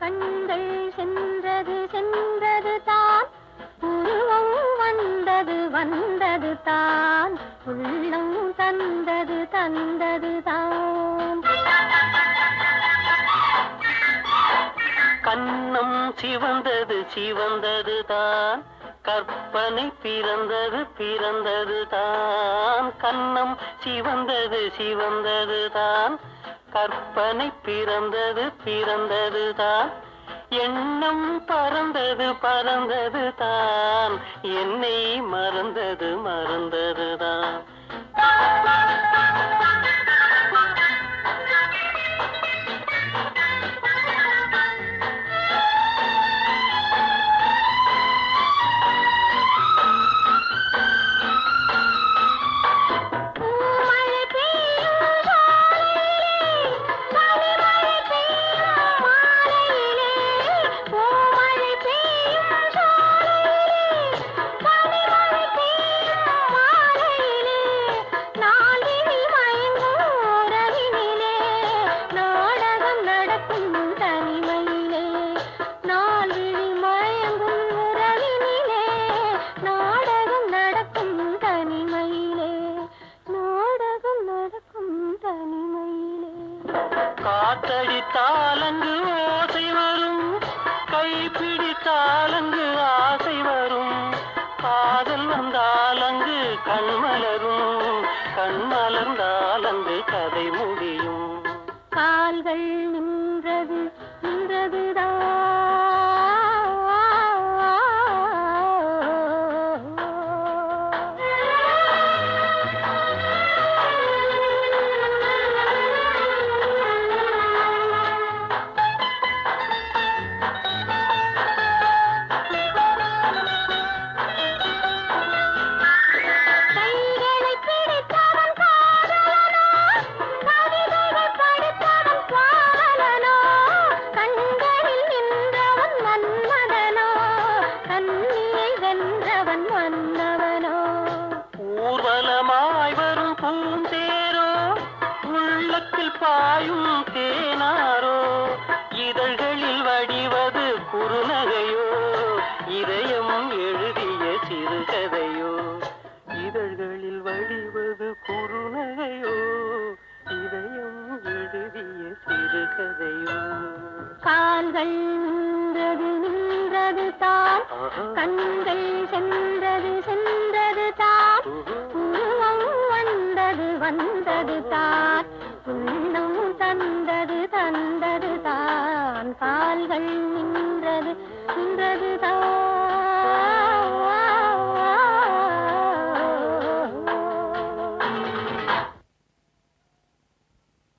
கண்கள் சென்றது சென்றது தான் உருவம் வந்தது வந்தது தான் உள்ளம் தந்தது தந்தது தான் கண்ணம் சிவந்தது சிவந்தது தான் கற்பனை பிறந்தது பிறந்தது தான் கண்ணம் சிவந்தது சிவந்தது தான் கற்பனை பிறந்தது பிறந்தது தான் எண்ணம் பறந்தது பறந்தது தான் என்னை மறந்தது மறந்தது தான் பூமழை பெய்யும் சாலையிலே, பனிமழை பெய்யும் மாலையிலே. பூமழை பெய்யும் சாலையிலே, பனிமழை பெய்யும் மாலையிலே. நாளினி மயங்கும் உறவினிலே, நாடகம் நடக்கும் தனிமையிலே. நாள்விழி மயங்கும் உறவினிலே, நாடகம் நடக்கும் தனிமையிலே நாடகம் நடக்கும் தனிமையிலே காத்தடித்தாலங்கு ஓசை வரும் கைப்பிடித்தாலங்கு ஆசை வரும் காதல் வந்தாலங்கு கண்மலரும் கண்மலர்ந்தாலங்கு கதை முடியும் கால்கள் நின்றது நின்றதுதான் கைகளை பிடித்தவன் காதலனோ கவிதைகள் படித்தவன் பாவலனோ கண்களில் நின்றவன் மன்மதனோ கண்ணியை வென்றவன் மன்னவனோ ஊர்வலமாய் வரும் பூந்தேரோ உள்ளத்தில் பாயும் தேனாரோ இதழ்களில் வடிவது குறுநகையோ இதயம் எழுதிய சிறுகதையோ இதழ்களில் வடிவது குறுநகையோ இதயம் எழுதிய சிறுகதையோ கால்கள் நின்றது நின்றது தான் கண்கள் சென்றது சென்றது தான் உருவம் வந்தது வந்தது தான் உள்ளம் தந்தது தந்தது தான் கால்கள் நின்றது நின்றது தான்